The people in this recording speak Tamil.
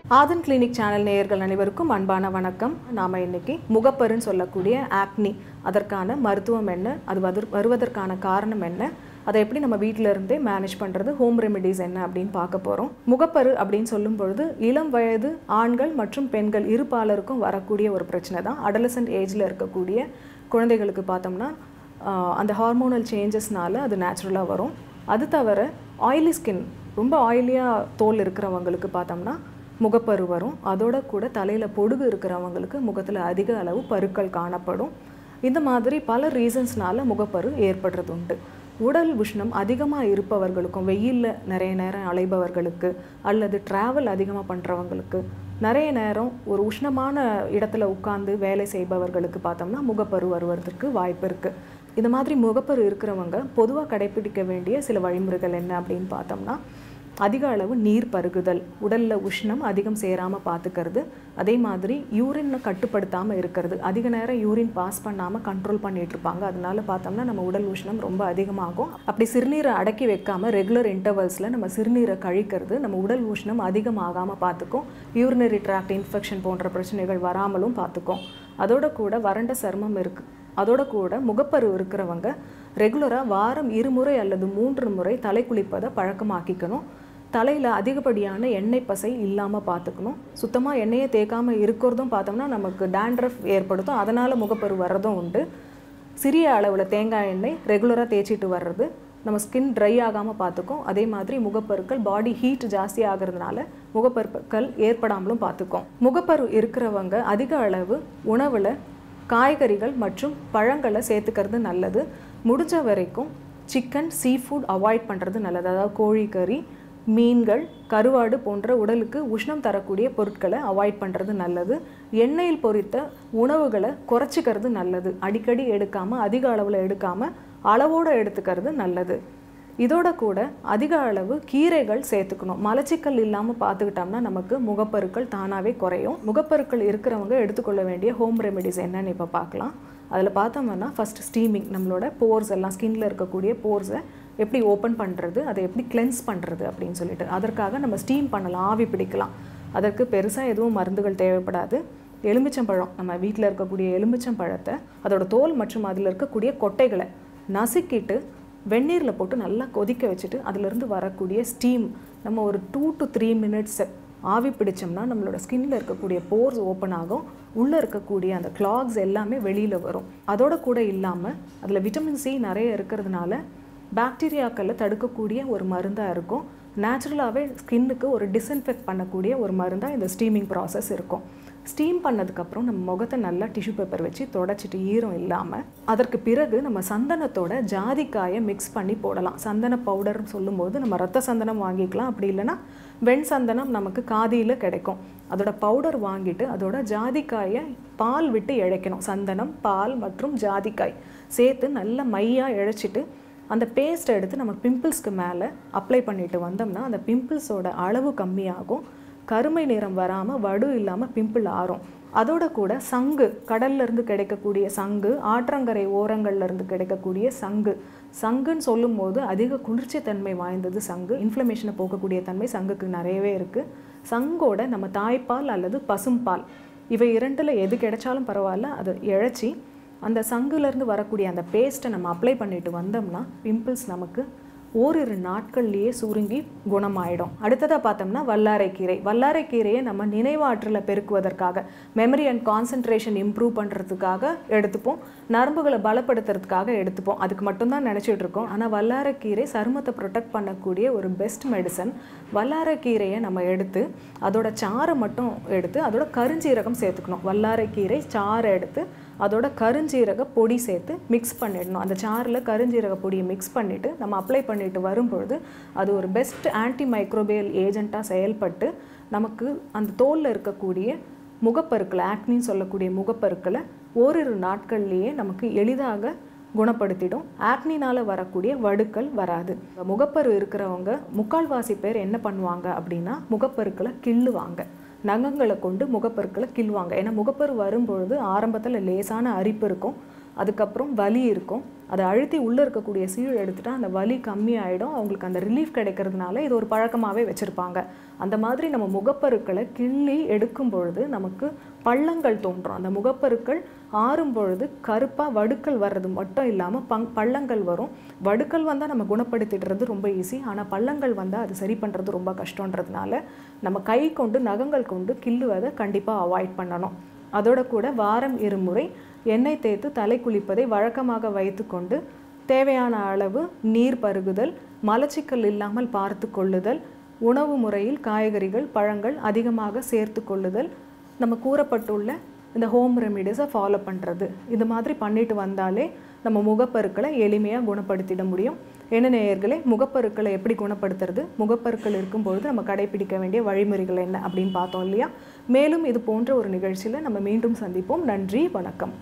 ஆதன் கிளினிக் சேனல் நேயர்கள் அனைவருக்கும் அன்பான வணக்கம் நாம இன்னைக்கு முகப்பருன்னு சொல்லக்கூடிய ஆக்னி அதற்கான மருத்துவம் என்ன அது வரு- வருவதற்கான காரணம் என்ன அதை எப்படி நம்ம வீட்டில இருந்தே மேனேஜ் பண்ணுறது ஹோம் ரெமெடிஸ் என்ன அப்படின்னு பார்க்க போகிறோம் முகப்பரு அப்படின்னு சொல்லும் பொழுது இளம் வயது ஆண்கள் மற்றும் பெண்கள் இரு பாலருக்கும் வரக்கூடிய ஒரு பிரச்சனை தான் அடலசன்ட் ஏஜில் இருக்கக்கூடிய குழந்தைகளுக்கு பார்த்தோம்னா ஆஹ், அந்த ஹார்மோனல் சேஞ்சஸ்னால அது நேச்சுரலாக வரும் அது தவிர ஆயிலி ஸ்கின் ரொம்ப ஆயிலியாக தோல் இருக்கிறவங்களுக்கு பார்த்தோம்னா முகப்பரு வரும் அதோட கூட தலையில் பொடுகு இருக்கிறவங்களுக்கு முகத்தில் அதிக அளவு பருக்கள் காணப்படும் இந்த மாதிரி பல ரீசன்ஸ்னால முகப்பரு ஏற்படுறது உண்டு உடல் உஷ்ணம் அதிகமாக இருப்பவர்களுக்கும் வெயிலில் நிறைய நேரம் அலைபவர்களுக்கு அல்லது ட்ராவல் அதிகமாக பண்ணுறவங்களுக்கு நிறைய நேரம் ஒரு உஷ்ணமான இடத்துல உட்கார்ந்து வேலை செய்பவர்களுக்கு பார்த்தோம்னா முகப்பரு வருவதற்கு வாய்ப்பு இருக்குது இந்த மாதிரி முகப்பரு இருக்கிறவங்க பொதுவாக கடைபிடிக்க வேண்டிய சில வழிமுறைகள் என்ன அப்படின்னு பார்த்தோம்னா அதிக அளவு நீர் பருகுதல் உடலில் உஷ்ணம் அதிகம் சேராமல் பார்த்துக்கிறது அதே மாதிரி யூரினை கட்டுப்படுத்தாமல் இருக்கிறது அதிக நேரம் யூரின் பாஸ் பண்ணாமல் கண்ட்ரோல் பண்ணிட்டு இருப்பாங்க அதனால பார்த்தோம்னா நம்ம உடல் உஷ்ணம் ரொம்ப அதிகமாகும் அப்படி சிறுநீரை அடக்கி வைக்காம ரெகுலர் இன்டர்வல்ஸில் நம்ம சிறுநீரை கழிக்கிறது நம்ம உடல் உஷ்ணம் அதிகமாகாமல் பார்த்துக்கும் யூரினரி ட்ராக்ட் இன்ஃபெக்ஷன் போன்ற பிரச்சனைகள் வராமலும் பார்த்துக்கும் அதோட கூட வறண்ட சருமம் இருக்கு அதோட கூட முகப்பரு இருக்கிறவங்க ரெகுலராக வாரம் இருமுறை அல்லது மூன்று முறை தலை குளிப்பதை பழக்கமாக்கிக்கணும் தலையில் அதிகப்படியான எண்ணெய் பசை இல்லாமல் பார்த்துக்கணும் சுத்தமாக எண்ணெயை தேய்க்காம இருக்கிறதும் பார்த்தோம்னா நமக்கு டேண்ட்ரஃப் ஏற்படுத்தும் அதனால் முகப்பரு வர்றதும் உண்டு சிறிய அளவில் தேங்காய் எண்ணெய் ரெகுலராக தேய்ச்சிட்டு வர்றது நம்ம ஸ்கின் ட்ரை ஆகாமல் பார்த்துக்கும் அதே மாதிரி முகப்பருக்கள் பாடி ஹீட் ஜாஸ்தி ஆகிறதுனால முகப்பருக்கள் ஏற்படாமலும் பார்த்துக்கும் முகப்பரு இருக்கிறவங்க அதிக அளவு உணவில் காய்கறிகள் மற்றும் பழங்களை சேர்த்துக்கிறது நல்லது முடிஞ்ச வரைக்கும் சிக்கன் சீ ஃபுட் அவாய்ட் பண்ணுறது நல்லது அதாவது கோழிக்கறி மீன்கள் கருவாடு போன்ற உடலுக்கு உஷ்ணம் தரக்கூடிய பொருட்களை அவாய்ட் பண்ணுறது நல்லது எண்ணெயில் பொரித்த உணவுகளை குறைச்சிக்கிறது நல்லது அடிக்கடி எடுக்காமல் அதிக அளவில் எடுக்காமல் அளவோடு எடுத்துக்கிறது நல்லது இதோட கூட அதிக அளவு கீரைகள் சேர்த்துக்கணும் மலச்சிக்கல் இல்லாமல் பார்த்துக்கிட்டோம்னா நமக்கு முகப்பருக்கள் தானாகவே குறையும் முகப்பருக்கள் இருக்கிறவங்க எடுத்துக்கொள்ள வேண்டிய ஹோம் ரெமெடிஸ் என்னன்னு இப்போ பார்க்கலாம் அதில் பார்த்தோம்னா ஃபர்ஸ்ட் ஸ்டீமிங் நம்மளோட போர்ஸ் எல்லாம் ஸ்கின்ல இருக்கக்கூடிய போர்ஸை எப்படி ஓப்பன் பண்ணுறது அதை எப்படி கிளென்ஸ் பண்ணுறது அப்படின்னு சொல்லிட்டு அதற்காக நம்ம ஸ்டீம் பண்ணலாம் ஆவி பிடிக்கலாம் அதற்கு பெருசாக எதுவும் மருந்துகள் தேவைப்படாது எலுமிச்சம்பழம் நம்ம வீட்டில் இருக்கக்கூடிய எலுமிச்சம்பழத்தை அதோட தோல் மற்றும் அதில் இருக்கக்கூடிய கொட்டைகளை நசுக்கிட்டு வெந்நீரில் போட்டு நல்லா கொதிக்க வச்சுட்டு அதிலிருந்து வரக்கூடிய ஸ்டீம் நம்ம ஒரு டூ டு த்ரீ மினிட்ஸ் ஆவி பிடிச்சோம்னா நம்மளோட ஸ்கின்ல இருக்கக்கூடிய போர்ஸ் ஓப்பன் ஆகும் உள்ளே இருக்கக்கூடிய அந்த கிளாக்ஸ் எல்லாமே வெளியில் வரும் அதோட கூட இல்லாமல் அதில் விட்டமின் சி நிறைய இருக்கிறதுனால பாக்டீரியாக்களை தடுக்கக்கூடிய ஒரு மருந்தாக இருக்கும் நேச்சுரலாகவே ஸ்கின்னுக்கு ஒரு டிஸ்இன்ஃபெக்ட் பண்ணக்கூடிய ஒரு மருந்தாக இந்த ஸ்டீமிங் ப்ராசஸ் இருக்கும் ஸ்டீம் பண்ணதுக்கப்புறம் நம்ம முகத்தை நல்லா டிஷ்யூ பேப்பர் வச்சு தொடச்சிட்டு ஈரம் இல்லாமல் அதற்கு பிறகு நம்ம சந்தனத்தோட ஜாதிக்காயை மிக்ஸ் பண்ணி போடலாம் சந்தன பவுடர்னு சொல்லும்போது நம்ம ரத்த சந்தனம் வாங்கிக்கலாம் அப்படி இல்லைன்னா வெண் சந்தனம் நமக்கு காதியில் கிடைக்கும் அதோட பவுடர் வாங்கிட்டு அதோட ஜாதிக்காயை பால் விட்டு இழைக்கணும் சந்தனம் பால் மற்றும் ஜாதிக்காய் சேர்த்து நல்லா மையாக இழைச்சிட்டு அந்த பேஸ்ட்டை எடுத்து நம்ம பிம்பிள்ஸ்க்கு மேலே அப்ளை பண்ணிட்டு வந்தோம்னா அந்த பிம்பிள்ஸோட அளவு கம்மியாகும் கருமை நிறம் வராமல் வடு இல்லாமல் பிம்பிள் ஆறும் அதோட கூட சங்கு கடல்ல இருந்து கிடைக்கக்கூடிய சங்கு ஆற்றங்கரை ஓரங்கள்ல இருந்து கிடைக்கக்கூடிய சங்கு சங்குன்னு சொல்லும்போது அதிக குளிர்ச்சி தன்மை வாய்ந்தது சங்கு இன்ஃப்ளமேஷனை போக்கக்கூடிய தன்மை சங்குக்கு நிறையவே இருக்குது சங்கோட நம்ம தாய்ப்பால் அல்லது பசும்பால் இவை இரண்டில் எது கிடைச்சாலும் பரவாயில்ல அதை இழைச்சி அந்த சங்குலேருந்து வரக்கூடிய அந்த பேஸ்ட்டை நம்ம அப்ளை பண்ணிட்டு வந்தோம்னா பிம்பிள்ஸ் நமக்கு ஓரிரு நாட்கள்லேயே சுருங்கி குணமாயிடும் அடுத்ததாக பார்த்தோம்னா வல்லாரைக்கீரை வல்லாரைக்கீரையை நம்ம நினைவாற்றலை பெருக்குவதற்காக மெமரி அண்ட் கான்சன்ட்ரேஷன் இம்ப்ரூவ் பண்ணுறதுக்காக எடுத்துப்போம் நரம்புகளை பலப்படுத்துறதுக்காக எடுத்துப்போம் அதுக்கு மட்டும்தான் நினச்சிட்டு இருக்கோம் ஆனால் வல்லாரைக்கீரை சருமத்தை ப்ரொடெக்ட் பண்ணக்கூடிய ஒரு பெஸ்ட் மெடிசன் வல்லாரைக்கீரையை நம்ம எடுத்து அதோட சாறை மட்டும் எடுத்து அதோட கருஞ்சீரகம் சேர்த்துக்கணும் வல்லாரைக்கீரை சாறை எடுத்து அதோட கருஞ்சீரக பொடி சேர்த்து மிக்ஸ் பண்ணிடணும் அந்த சாறில் கருஞ்சீரக பொடியை மிக்ஸ் பண்ணிவிட்டு நம்ம அப்ளை பண்ணிட்டு வரும்பொழுது அது ஒரு பெஸ்ட் ஆன்டி மைக்ரோபியல் ஏஜெண்ட்டாக செயல்பட்டு நமக்கு அந்த தோலில் இருக்கக்கூடிய முகப்பருக்களை ஆக்னின்னு சொல்லக்கூடிய முகப்பருக்களை ஓரிரு நாட்கள்லேயே நமக்கு எளிதாக குணப்படுத்திடும் ஆக்னினால் வரக்கூடிய வடுக்கள் வராது முகப்பரு இருக்கிறவங்க முக்கால்வாசி பேர் என்ன பண்ணுவாங்க அப்படின்னா முகப்பருக்களை கிள்ளுவாங்க நகங்களை கொண்டு முகப்பருக்களை கிள்வாங்க ஏன்னா முகப்பரு வரும்பொழுது ஆரம்பத்தில் லேசான அரிப்பு இருக்கும் அதுக்கப்புறம் வலி இருக்கும் அதை அழுத்தி உள்ளே இருக்கக்கூடிய சீழ் எடுத்துட்டா அந்த வலி கம்மியாயிடும் அவங்களுக்கு அந்த ரிலீஃப் கிடைக்கிறதுனால இது ஒரு பழக்கமாகவே வச்சுருப்பாங்க அந்த மாதிரி நம்ம முகப்பருக்களை கிள்ளி எடுக்கும் பொழுது நமக்கு பள்ளங்கள் தோன்றும் அந்த முகப்பருக்கள் ஆறும் பொழுது கருப்பாக வடுக்கள் வர்றது மட்டும் இல்லாமல் பங் பள்ளங்கள் வரும் வடுக்கள் வந்தால் நம்ம குணப்படுத்திடுறது ரொம்ப ஈஸி ஆனால் பள்ளங்கள் வந்தால் அது சரி பண்ணுறது ரொம்ப கஷ்டன்றதுனால நம்ம கை கொண்டு நகங்கள் கொண்டு கிள்ளுவதை கண்டிப்பாக அவாய்ட் பண்ணணும் அதோட கூட வாரம் இருமுறை எண்ணெய் தேய்த்து தலை குளிப்பதை வழக்கமாக வைத்துக்கொண்டு தேவையான அளவு நீர் பருகுதல் மலச்சிக்கல் இல்லாமல் பார்த்து கொள்ளுதல் உணவு முறையில் காய்கறிகள் பழங்கள் அதிகமாக சேர்த்து கொள்ளுதல் நம்ம கூறப்பட்டுள்ள இந்த ஹோம் ரெமிடிஸை ஃபாலோ பண்ணுறது இது மாதிரி பண்ணிட்டு வந்தாலே நம்ம முகப்பருக்களை எளிமையாக குணப்படுத்திட முடியும் என்ன நேயர்களே முகப்பருக்களை எப்படி குணப்படுத்துறது முகப்பருக்கள் இருக்கும்பொழுது நம்ம கடைபிடிக்க வேண்டிய வழிமுறைகள் என்ன அப்படின்னு பார்த்தோம் இல்லையா மேலும் இது போன்ற ஒரு நிகழ்ச்சியில் நம்ம மீண்டும் சந்திப்போம் நன்றி வணக்கம்